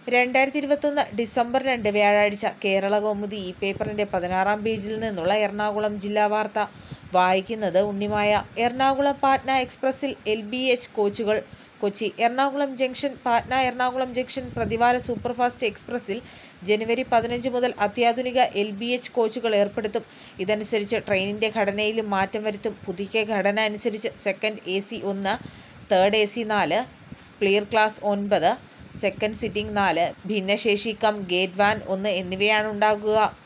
രണ്ടായിരത്തി ഇരുപത്തൊന്ന് ഡിസംബർ രണ്ട് വ്യാഴാഴ്ച കേരള കൗമുദി ഈ പേപ്പറിന്റെ പതിനാറാം പേജിൽ നിന്നുള്ള എറണാകുളം ജില്ലാ വാർത്ത വായിക്കുന്നത് ഉണ്ണിമായ എറണാകുളം പാറ്റ്ന എക്സ്പ്രസിൽ എൽ ബി എച്ച് കോച്ചുകൾ കൊച്ചി എറണാകുളം ജംഗ്ഷൻ പാറ്റ്ന എറണാകുളം ജംഗ്ഷൻ പ്രതിവാര സൂപ്പർഫാസ്റ്റ് എക്സ്പ്രസിൽ ജനുവരി പതിനഞ്ച് മുതൽ അത്യാധുനിക എൽ ബി എച്ച് കോച്ചുകൾ ഏർപ്പെടുത്തും ഇതനുസരിച്ച് ട്രെയിനിന്റെ ഘടനയിലും മാറ്റം വരുത്തും പുതുക്കിയ ഘടന അനുസരിച്ച് സെക്കൻഡ് എ സി ഒന്ന് തേർഡ് എ സി നാല് സ്പ്ലീർ ക്ലാസ് ഒൻപത് സെക്കൻഡ് സിറ്റിംഗ് നാല് ഭിന്നശേഷി കം ഗേറ്റ് വാൻ ഒന്ന് എന്നിവയാണ് ഉണ്ടാകുക